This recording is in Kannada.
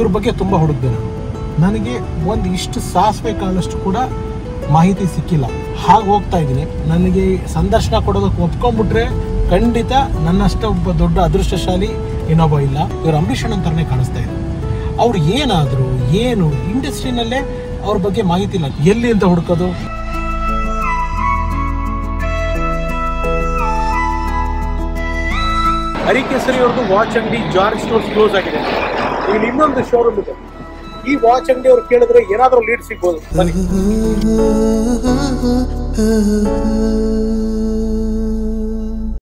ಇವ್ರ ಬಗ್ಗೆ ತುಂಬ ಹುಡುಕ್ದೆ ನಾನು ನನಗೆ ಒಂದು ಇಷ್ಟು ಸಾಸಿವೆ ಕಾಳಷ್ಟು ಕೂಡ ಮಾಹಿತಿ ಸಿಕ್ಕಿಲ್ಲ ಹಾಗೆ ಹೋಗ್ತಾ ಇದ್ದೀನಿ ನನಗೆ ಸಂದರ್ಶನ ಕೊಡೋದಕ್ಕೆ ಒಪ್ಕೊಂಡ್ಬಿಟ್ರೆ ಖಂಡಿತ ನನ್ನಷ್ಟ ಒಬ್ಬ ದೊಡ್ಡ ಅದೃಷ್ಟಶಾಲಿ ಇನ್ನೊಬ್ಬ ಇಲ್ಲ ಇವ್ರು ಅಂಬರೀಷ್ ಅಣ್ಣನ್ ಥರನೇ ಕಾಣಿಸ್ತಾ ಇದೆ ಅವ್ರು ಏನಾದ್ರು ಏನು ಇಂಡಸ್ಟ್ರಿನಲ್ಲೇ ಅವ್ರ ಬಗ್ಗೆ ಮಾಹಿತಿ ಇಲ್ಲ ಎಲ್ಲಿ ಅಂತ ಹುಡ್ಕೋದು ಹರಿಕೇಸರಿ ಅವ್ರದ್ದು ವಾಚ್ ಅಂಗಡಿ ಜಾರ್ಜ್ ಸ್ಟೋರ್ಸ್ ಕ್ಲೋಸ್ ಆಗಿದೆ ಇಲ್ಲಿ ಇನ್ನೊಂದು ಶೋರೂಮ್ ಇದೆ ಈ ವಾಚ್ ಅಂಗಡಿ ಅವ್ರು ಕೇಳಿದ್ರೆ ಏನಾದ್ರೂ ಲೀಡ್ ಸಿಗ್ಬೋದು ಬನ್ನಿ